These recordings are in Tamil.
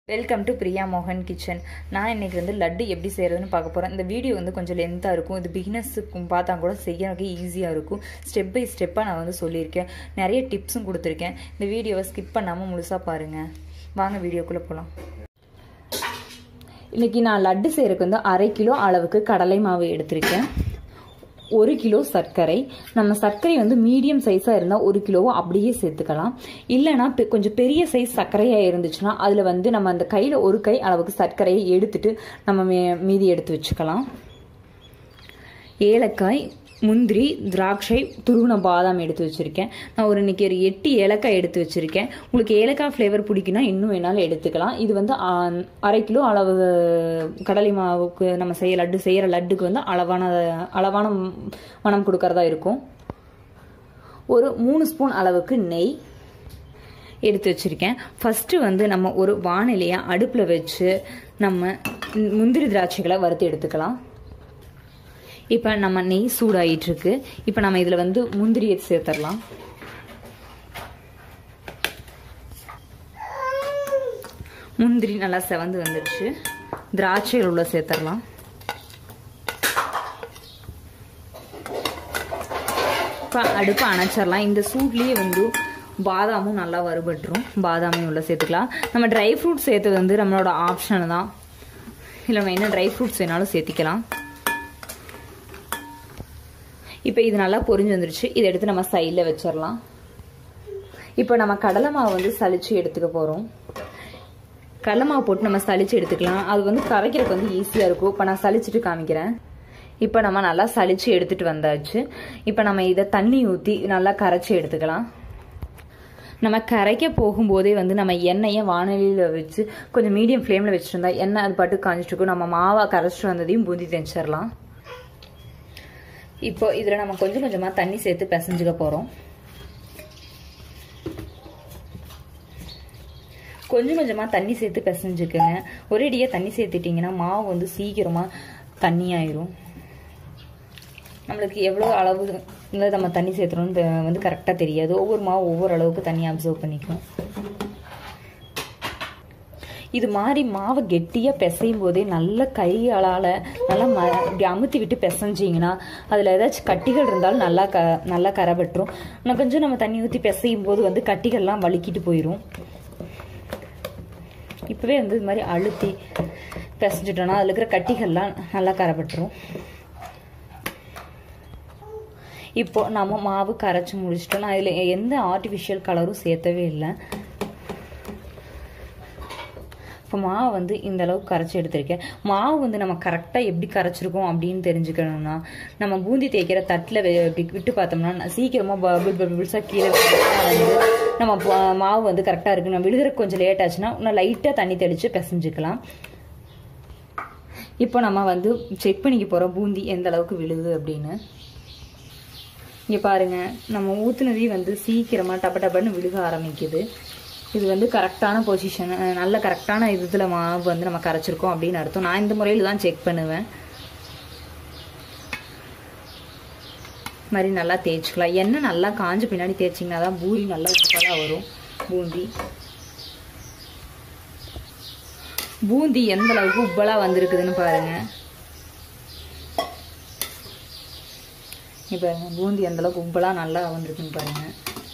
வெல்கம் டு பிரியா மோகன் கிச்சன் நான் இன்னைக்கு வந்து லட்டு எப்படி செய்கிறதுன்னு பார்க்க போகிறேன் இந்த வீடியோ வந்து கொஞ்சம் லென்த்தாக இருக்கும் இது பிகினர்ஸுக்கு பார்த்தா கூட செய்யறதுக்கு ஈஸியாக இருக்கும் ஸ்டெப் பை ஸ்டெப்பாக நான் வந்து சொல்லியிருக்கேன் நிறைய டிப்ஸும் கொடுத்துருக்கேன் இந்த வீடியோவை ஸ்கிப் பண்ணாமல் முழுசாக பாருங்கள் வாங்க வீடியோக்குள்ளே போகலாம் இன்றைக்கி நான் லட்டு செய்கிறதுக்கு வந்து அரை கிலோ அளவுக்கு கடலை மாவு எடுத்திருக்கேன் ஒரு கிலோ சர்க்கரை நம்ம சர்க்கரை வந்து மீடியம் சைஸாக இருந்தால் ஒரு கிலோவும் அப்படியே சேர்த்துக்கலாம் இல்லைனா கொஞ்சம் பெரிய சைஸ் சர்க்கரையாக இருந்துச்சுன்னா அதில் வந்து நம்ம அந்த கையில் ஒரு கை அளவுக்கு சர்க்கரையை எடுத்துட்டு நம்ம மீதி எடுத்து வச்சுக்கலாம் ஏலக்காய் முந்திரி திராட்சை துருவன பாதாம் எடுத்து வச்சுருக்கேன் நான் ஒரு இன்றைக்கி ஒரு எட்டு ஏலக்காய் எடுத்து வச்சுருக்கேன் உங்களுக்கு ஏலக்காய் ஃப்ளேவர் பிடிக்குன்னா இன்னும் வேணாலும் எடுத்துக்கலாம் இது வந்து அரை கிலோ அளவு கடலை மாவுக்கு நம்ம செய்ய லட்டு செய்கிற லட்டுக்கு வந்து அளவான அளவான மனம் கொடுக்கறதா இருக்கும் ஒரு மூணு ஸ்பூன் அளவுக்கு நெய் எடுத்து வச்சுருக்கேன் ஃபஸ்ட்டு வந்து நம்ம ஒரு வானிலையை அடுப்பில் வச்சு நம்ம முந்திரி திராட்சைகளை வறுத்து எடுத்துக்கலாம் இப்போ நம்ம நெய் சூடாயிட்டுருக்கு இப்போ நம்ம இதில் வந்து முந்திரியை சேர்த்துடலாம் முந்திரி நல்லா செவந்து வந்துடுச்சு திராட்சைகள் உள்ள சேர்த்துடலாம் இப்போ அடுப்பை அணைச்சிடலாம் இந்த சூட்லேயே வந்து பாதாமும் நல்லா வறுபட்டுரும் பாதாமையும் உள்ள சேர்த்துக்கலாம் நம்ம ட்ரை ஃப்ரூட்ஸ் சேர்த்தது வந்து நம்மளோட ஆப்ஷன் தான் இல்லை நம்ம என்ன ட்ரை ஃப்ரூட்ஸ் வேணாலும் சேர்த்திக்கலாம் இப்போ இது நல்லா பொரிஞ்சு வந்துருச்சு இதை எடுத்து நம்ம சைடில் வச்சிடலாம் இப்போ நம்ம கடலை மாவு வந்து சளிச்சு எடுத்துக்க போகிறோம் கடலை மாவு போட்டு நம்ம சளிச்சு எடுத்துக்கலாம் அது வந்து கரைக்கிறதுக்கு வந்து ஈஸியாக இருக்கும் இப்போ நான் சளிச்சுட்டு காமிக்கிறேன் இப்போ நம்ம நல்லா சளிச்சு எடுத்துகிட்டு வந்தாச்சு இப்போ நம்ம இதை தண்ணி ஊற்றி நல்லா கரைச்சி எடுத்துக்கலாம் நம்ம கரைக்க போகும்போதே வந்து நம்ம எண்ணெயை வானலியில் வச்சு கொஞ்சம் மீடியம் ஃப்ளேமில் வச்சுருந்தா எண்ணெய் அது பாட்டு காஞ்சிட்டு இருக்கும் நம்ம மாவை கரைச்சிட்டு வந்ததையும் பூந்தி தெஞ்சிடலாம் இப்போ இதில் நம்ம கொஞ்சம் கொஞ்சமாக தண்ணி சேர்த்து பிசைஞ்சுக்க போகிறோம் கொஞ்சம் கொஞ்சமாக தண்ணி சேர்த்து பிசைஞ்சுக்குங்க ஒரேடியாக தண்ணி சேர்த்துட்டிங்கன்னா மாவு வந்து சீக்கிரமாக தண்ணி ஆயிரும் நம்மளுக்கு எவ்வளோ அளவு நம்ம தண்ணி சேர்த்துறோம்னு வந்து கரெக்டாக தெரியாது ஒவ்வொரு மாவு ஒவ்வொரு அளவுக்கு தண்ணி அப்சர்வ் பண்ணிக்கும் இது மாதிரி மாவை கெட்டியாக பிசையும் போதே நல்ல கையாளால் நல்லா ம இப்படி அமுத்தி விட்டு பிசைஞ்சிங்கன்னா அதில் ஏதாச்சும் கட்டிகள் இருந்தாலும் நல்லா க நல்லா கரைபட்டுரும் இன்னும் கொஞ்சம் நம்ம தண்ணி ஊற்றி பிசையும் போது வந்து கட்டிகள்லாம் வலிக்கிட்டு போயிடும் இப்போவே வந்து இது மாதிரி அழுத்தி பிசைஞ்சிட்டோன்னா அதில் இருக்கிற கட்டிகள்லாம் நல்லா கரைபட்டுரும் இப்போ நம்ம மாவு கரைச்சி முடிச்சிட்டோம் நான் அதில் எந்த ஆர்டிஃபிஷியல் கலரும் சேர்த்தவே இல்லை இப்போ மாவு வந்து இந்த அளவுக்கு கரைச்சி எடுத்திருக்கேன் மாவு வந்து நம்ம கரெக்டாக எப்படி கரைச்சிருக்கோம் அப்படின்னு தெரிஞ்சுக்கணும்னா நம்ம பூந்தி தேய்க்கிற தட்டில் இப்படி விட்டு பார்த்தோம்னா சீக்கிரமாக பபிள் பபிள்ஸாக கீழே வந்து நம்ம மாவு வந்து கரெக்டாக இருக்கு நம்ம விழுகிறக்கு கொஞ்சம் லேட் ஆச்சுன்னா இன்னும் லைட்டாக தண்ணி தெளித்து பிசைஞ்சுக்கலாம் இப்போ நம்ம வந்து செக் பண்ணிக்க போகிறோம் பூந்தி எந்த அளவுக்கு விழுது அப்படின்னு இங்கே பாருங்கள் நம்ம ஊற்றுனதையும் வந்து சீக்கிரமாக டப்ப டப்பன்னு விழுக ஆரம்பிக்குது இது வந்து கரெக்டான பொசிஷன் நல்ல கரெக்டான இதில் மாவு வந்து நம்ம கரைச்சிருக்கோம் அப்படின்னு அர்த்தம் நான் இந்த முறையில் தான் செக் பண்ணுவேன் மாதிரி நல்லா தேய்ச்சிக்கலாம் எண்ணெய் நல்லா காஞ்ச பின்னாடி தேய்ச்சிங்கன்னா தான் பூரி நல்லா உப்பலாக வரும் பூந்தி பூந்தி எந்த அளவுக்கு உப்பலாக வந்திருக்குதுன்னு பாருங்கள் இப்போ பூந்தி அந்தளவுக்கு உப்பலாக நல்லா வந்திருக்குன்னு பாருங்கள்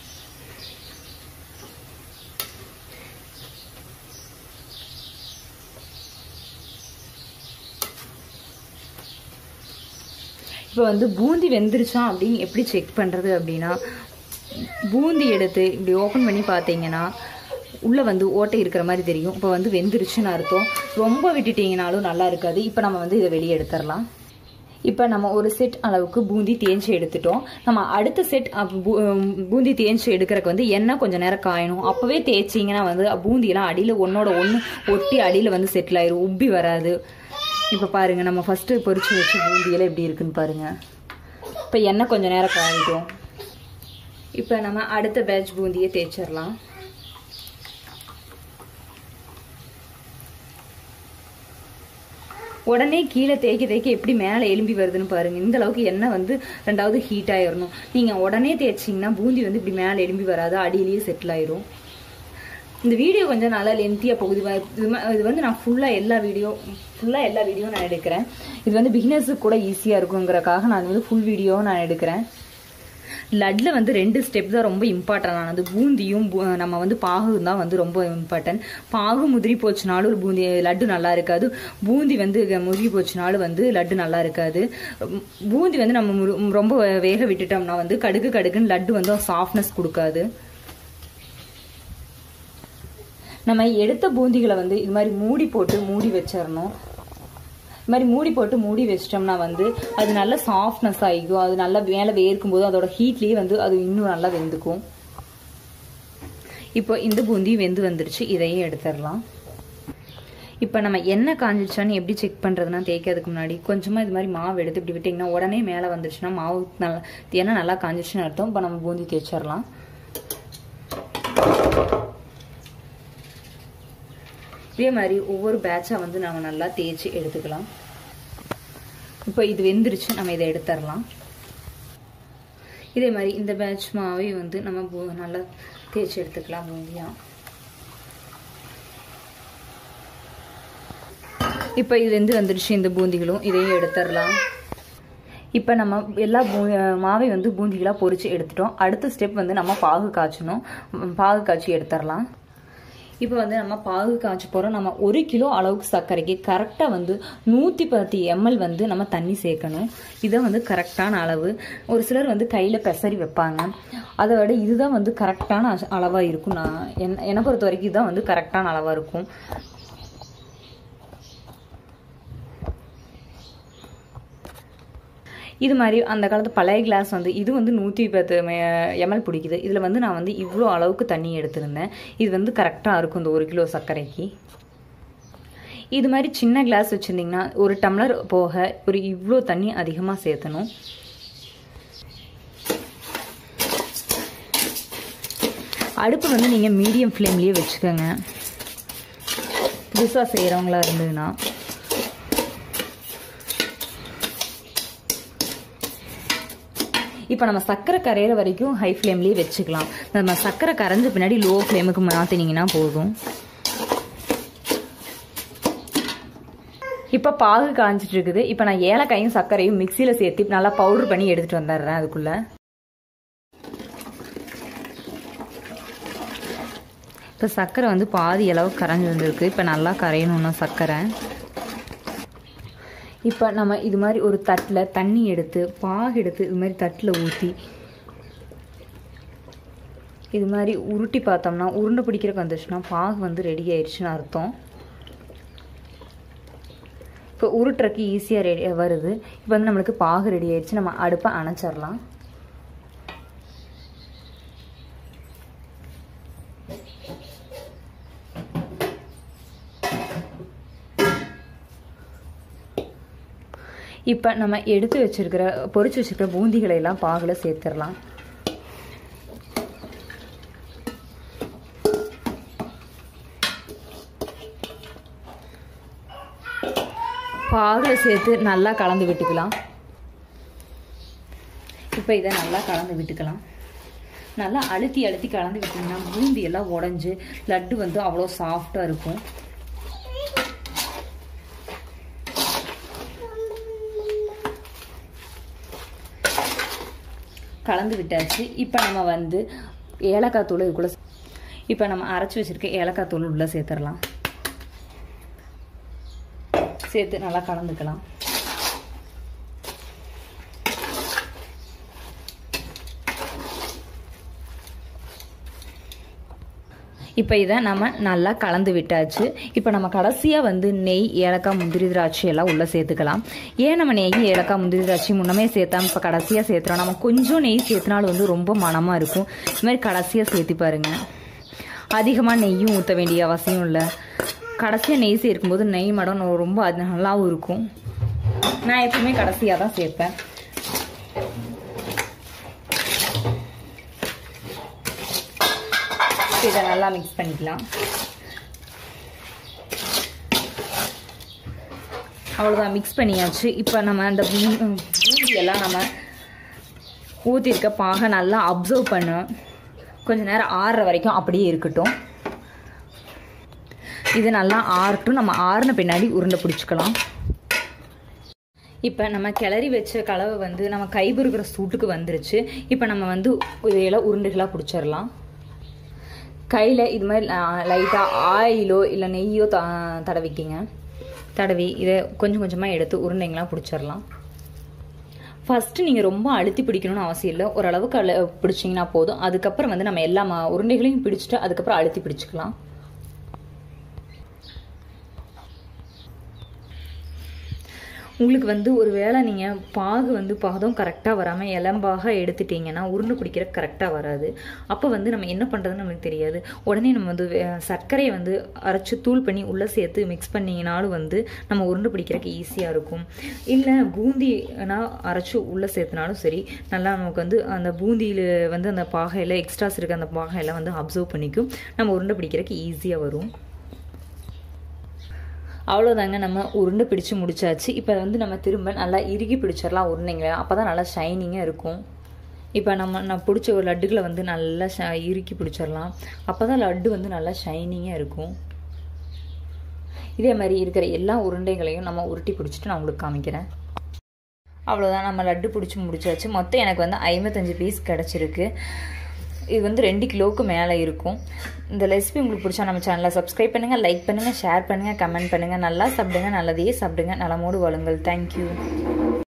இப்போ வந்து பூந்தி வெந்துருச்சா அப்படின்னு எப்படி செக் பண்ணுறது அப்படின்னா பூந்தி எடுத்து இப்படி ஓப்பன் பண்ணி பார்த்தீங்கன்னா உள்ளே வந்து ஓட்டை இருக்கிற மாதிரி தெரியும் இப்போ வந்து வெந்துருச்சுன்னு அர்த்தம் ரொம்ப விட்டுட்டிங்கனாலும் நல்லா இருக்காது இப்போ நம்ம வந்து இதை வெளியே எடுத்துடலாம் இப்போ நம்ம ஒரு செட் அளவுக்கு பூந்தி தேய்ச்சி எடுத்துட்டோம் நம்ம அடுத்த செட் பூந்தி தேய்ச்சி எடுக்கிறதுக்கு வந்து எண்ணெய் கொஞ்சம் நேரம் காயணும் அப்போவே தேய்ச்சிங்கன்னா வந்து பூந்தியெல்லாம் அடியில் ஒன்றோட ஒன்று ஒட்டி அடியில் வந்து செட்டில் ஆயிரும் உப்பி வராது இப்போ பாருங்கள் நம்ம ஃபஸ்ட்டு பொரிச்சு வச்ச பூந்தியெல்லாம் எப்படி இருக்குன்னு பாருங்கள் இப்போ எண்ணெய் கொஞ்சம் நேரம் காயிட்டோம் இப்போ நம்ம அடுத்த பேட்ச் பூந்தியை தேய்ச்சிடலாம் உடனே கீழே தேய்க்க தேய்க்க எப்படி மேலே எலும்பி வருதுன்னு பாருங்கள் இந்த அளவுக்கு எண்ணெய் வந்து ரெண்டாவது ஹீட் ஆயிடணும் நீங்கள் உடனே தேய்ச்சிங்கன்னா பூந்தி வந்து இப்படி மேலே எலும்பி வராது அடியிலேயே செட்டில் ஆயிரும் இந்த வீடியோ கொஞ்சம் நல்லா லென்த்தியாக போகுது வ- இது ம- இது வந்து நான் ஃபுல்லாக எல்லா வீடியோ ஃபுல்லாக எல்லா வீடியோ நான் எடுக்கிறேன் இது வந்து பிகினர்ஸுக்கு கூட ஈஸியாக இருக்குங்கிறக்காக நான் வந்து ஃபுல் வீடியோ நான் எடுக்கிறேன் லட்டில் வந்து ரெண்டு ஸ்டெப் தான் ரொம்ப இம்பார்ட்டன்ட் ஆனது பூந்தியும் பூ- நம்ம வந்து பாகு தான் வந்து ரொம்ப இம்பார்ட்டன்ட் பாகு முதிரி போச்சுனாலும் ஒரு பூந்தி லட்டு நல்லா இருக்காது பூந்தி வந்து க- முதிரி போச்சுனாலும் வந்து லட்டு நல்லா இருக்காது உம், பூந்தி வந்து நம்ம முரு- ரொம்ப வேக விட்டுட்டோம்னா வந்து கடுகு கடுகுன்னு லட்டு வந்து சாஃப்ட்னஸ் கொடுக்காது நம்ம எடுத்த பூந்திகளை வந்து இது மாதிரி மூடி போட்டு மூடி வச்சிடணும் இது மாதிரி மூடி போட்டு மூடி வச்சிட்டோம்னா வந்து அது நல்ல சாஃப்ட்னஸ் ஆகிக்கும் அது நல்லா மேலே வேர்க்கும் போது அதோட ஹீட்லேயே வந்து அது இன்னும் நல்லா வெந்துக்கும் இப்போ இந்த பூந்தி வெந்து வந்துருச்சு இதையும் எடுத்துடலாம் இப்போ நம்ம எண்ணெய் காஞ்சிச்சான்னு எப்படி செக் பண்ணுறதுனா தேய்க்கிறதுக்கு முன்னாடி கொஞ்சமாக இது மாதிரி மாவு எடுத்து இப்படி விட்டிங்கன்னா உடனே மேலே வந்துருச்சுன்னா மாவு நல்லா எண்ணெய் நல்லா காஞ்சிச்சுன்னு அர்த்தம் இப்போ நம்ம பூந்தி தேய்ச்சிடலாம் இதே மாதிரி ஒவ்வொரு பேட்சாக வந்து நம்ம நல்லா தேய்ச்சி எடுத்துக்கலாம் இப்போ இது வெந்துருச்சு நம்ம இதை எடுத்துடலாம் இதே மாதிரி இந்த பேட்ச் மாவை வந்து நம்ம பூ- நல்லா தேய்ச்சி எடுத்துக்கலாம் பூந்தியா இப்போ இது வெந்து வந்துருச்சு இந்த பூந்திகளும் இதையும் எடுத்துடலாம் இப்போ நம்ம எல்லா பூ மாவை வந்து பூந்திகளாக பொரிச்சு எடுத்துட்டோம் அடுத்த ஸ்டெப் வந்து நம்ம பாகு காய்ச்சணும் ம், பாகு காய்ச்சி எடுத்துடலாம் இப்போ வந்து நம்ம பாகு காய்ச்ச போகிறோம் நம்ம ஒரு கிலோ அளவுக்கு சர்க்கரைக்கு கரெக்டாக வந்து நூற்றி பத்து எம்எல் வந்து நம்ம தண்ணி சேர்க்கணும் இதை வந்து கரெக்டான அளவு ஒரு சிலர் வந்து கையில் பெசரி வைப்பாங்க அதை விட இதுதான் வந்து கரெக்டான அளவாக இருக்கும் நான் என் என்னை பொறுத்த வரைக்கும் இதுதான் வந்து கரெக்டான அளவாக இருக்கும் இது மாதிரி அந்த காலத்து பழைய கிளாஸ் வந்து இது வந்து நூற்றி பத்து எம்எல் பிடிக்குது இதில் வந்து நான் வந்து இவ்வளோ அளவுக்கு தண்ணி எடுத்திருந்தேன் இது வந்து கரெக்டாக இருக்கும் இந்த ஒரு கிலோ சர்க்கரைக்கு இது மாதிரி சின்ன கிளாஸ் வச்சுருந்தீங்கன்னா ஒரு டம்ளர் போக ஒரு இவ்வளோ தண்ணி அதிகமாக சேர்த்தணும் அடுப்பு வந்து நீங்கள் மீடியம் ஃப்ளேம்லேயே வச்சுக்கோங்க புதுசாக செய்கிறவங்களா இருந்ததுன்னா இப்போ நம்ம சர்க்கரை கரையிற வரைக்கும் ஹை ஃப்ளேம்லேயே வச்சுக்கலாம் நம்ம சர்க்கரை கரைஞ்ச பின்னாடி லோ ஃப்ளேமுக்கு மாற்றினீங்கன்னா போதும் இப்போ பாகு காய்ஞ்சிட்டு இருக்குது இப்போ நான் ஏலக்காயும் சர்க்கரையும் மிக்சியில் சேர்த்து நல்லா பவுடர் பண்ணி எடுத்துகிட்டு வந்துடுறேன் அதுக்குள்ளே இப்போ சர்க்கரை வந்து பாதி அளவு கரைஞ்சி வந்திருக்கு இப்போ நல்லா கரையணும்னா சர்க்கரை இப்போ நம்ம இது மாதிரி ஒரு தட்டில் தண்ணி எடுத்து பாகு எடுத்து இது மாதிரி தட்டில் ஊற்றி இது மாதிரி உருட்டி பார்த்தோம்னா உருண்டை பிடிக்கிறக்கு வந்துச்சுன்னா பாகு வந்து ரெடி ஆயிடுச்சுன்னு அர்த்தம் இப்போ உருட்டுறக்கு ஈஸியாக ரெடி வருது இப்போ வந்து நம்மளுக்கு பாகு ரெடி ஆயிடுச்சு நம்ம அடுப்பை அணைச்சிடலாம் இப்போ நம்ம எடுத்து வச்சிருக்கிற பொரிச்சு வச்சிருக்கிற பூந்திகளை எல்லாம் பாகில் சேர்த்துடலாம் பாகில் சேர்த்து நல்லா கலந்து விட்டுக்கலாம் இப்போ இதை நல்லா கலந்து விட்டுக்கலாம் நல்லா அழுத்தி அழுத்தி கலந்து விட்டிங்கன்னா பூந்தி எல்லாம் உடஞ்சி லட்டு வந்து அவ்வளோ சாஃப்டாக இருக்கும் கலந்து விட்டாச்சு இப்போ நம்ம வந்து ஏலக்காய் தூள் இதுக்குள்ளே இப்போ நம்ம அரைச்சி வச்சுருக்க ஏலக்காய் தூள் உள்ளே சேர்த்துடலாம் சேர்த்து நல்லா கலந்துக்கலாம் இப்போ இதை நம்ம நல்லா கலந்து விட்டாச்சு இப்போ நம்ம கடைசியாக வந்து நெய் ஏலக்காய் முந்திரி திராட்சை எல்லாம் உள்ளே சேர்த்துக்கலாம் ஏன் நம்ம நெய் ஏலக்காய் முந்திரி திராட்சை முன்னமே சேர்த்தாம இப்போ கடைசியாக சேர்த்துறோம் நம்ம கொஞ்சம் நெய் சேர்த்துனாலும் வந்து ரொம்ப மனமாக இருக்கும் இது மாதிரி கடைசியாக சேர்த்து பாருங்க அதிகமாக நெய்யும் ஊற்ற வேண்டிய அவசியம் இல்லை கடைசியாக நெய் சேர்க்கும்போது நெய் மடம் ரொம்ப அது நல்லாவும் இருக்கும் நான் எப்பவுமே கடைசியாக தான் சேர்ப்பேன் இதை நல்லா மிக்ஸ் பண்ணிக்கலாம் அவ்வளோதான் மிக்ஸ் பண்ணியாச்சு இப்போ நம்ம அந்த பூ- பூந்தி எல்லாம் நம்ம ஊற்றிருக்க பாகை நல்லா அப்சர்வ் பண்ண கொஞ்ச நேரம் ஆறுற வரைக்கும் அப்படியே இருக்கட்டும் இது நல்லா ஆறட்டும் நம்ம ஆறின பின்னாடி உருண்டை பிடிச்சிக்கலாம் இப்போ நம்ம கிளறி வச்ச கலவை வந்து நம்ம கைபுருக்கிற சூட்டுக்கு வந்துருச்சு இப்போ நம்ம வந்து இதையெல்லாம் உருண்டைகளாக பிடிச்சிடலாம் கையில் இது மாதிரி லைட்டாக ஆயிலோ இல்லை நெய்யோ த தடவிக்கிங்க தடவி இதை கொஞ்சம் கொஞ்சமாக எடுத்து உருண்டைங்களாம் பிடிச்சிடலாம் ஃபஸ்ட்டு நீங்கள் ரொம்ப அழுத்தி பிடிக்கணும்னு அவசியம் இல்லை ஓரளவுக்கு அழு பிடிச்சிங்கன்னா போதும் அதுக்கப்புறம் வந்து நம்ம எல்லா ம- உருண்டைகளையும் பிடிச்சிட்டு அதுக்கப்புறம் அழுத்தி பிடிச்சிக்கலாம் உங்களுக்கு வந்து ஒரு வேளை நீங்கள் பாகு வந்து பாதம் கரெக்டாக வராமல் இளம்பாக எடுத்துட்டீங்கன்னா உருண்டை பிடிக்கிற கரெக்டாக வராது அப்போ வந்து நம்ம என்ன பண்ணுறதுன்னு நமக்கு தெரியாது உடனே நம்ம வந்து வே- சர்க்கரையை வந்து அரைச்சி தூள் பண்ணி உள்ளே சேர்த்து மிக்ஸ் பண்ணிங்கனாலும் வந்து நம்ம உருண்டை பிடிக்கிறதுக்கு ஈஸியாக இருக்கும் இல்லை பூந்தினா அரைச்சி உள்ளே சேர்த்துனாலும் சரி நல்லா நமக்கு வந்து அந்த பூந்தியில் வந்து அந்த பாகையில் எக்ஸ்ட்ராஸ் இருக்க அந்த பாகையில் வந்து அப்சர்வ் பண்ணிக்கும் நம்ம உருண்டை பிடிக்கிறதுக்கு ஈஸியாக வரும் அவ்வளோதாங்க நம்ம உருண்டை பிடிச்சு முடிச்சாச்சு இப்போ வந்து நம்ம திரும்ப நல்லா இறுகி பிடிச்சிடலாம் உருண்டைங்களை அப்போ தான் நல்லா ஷைனிங்காக இருக்கும் இப்போ நம்ம நான் பிடிச்ச ஒரு லட்டுகளை வந்து நல்லா ஷ இறுக்கி பிடிச்சிடலாம் அப்போ தான் லட்டு வந்து நல்லா ஷைனிங்காக இருக்கும் இதே மாதிரி இருக்கிற எல்லா உருண்டைகளையும் நம்ம உருட்டி பிடிச்சிட்டு நான் உங்களுக்கு காமிக்கிறேன் அவ்வளோதான் நம்ம லட்டு பிடிச்சி முடிச்சாச்சு மொத்தம் எனக்கு வந்து ஐம்பத்தஞ்சு பீஸ் கிடச்சிருக்கு இது வந்து ரெண்டு கிலோவுக்கு மேலே இருக்கும் இந்த ரெசிபி உங்களுக்கு பிடிச்சா நம்ம சேனலை சப்ஸ்கிரைப் பண்ணுங்கள் லைக் பண்ணுங்கள் ஷேர் பண்ணுங்கள் கமெண்ட் பண்ணுங்கள் நல்லா சாப்பிடுங்க நல்லதையே சாப்பிடுங்க நலமோடு வாழுங்கள் தேங்க்யூ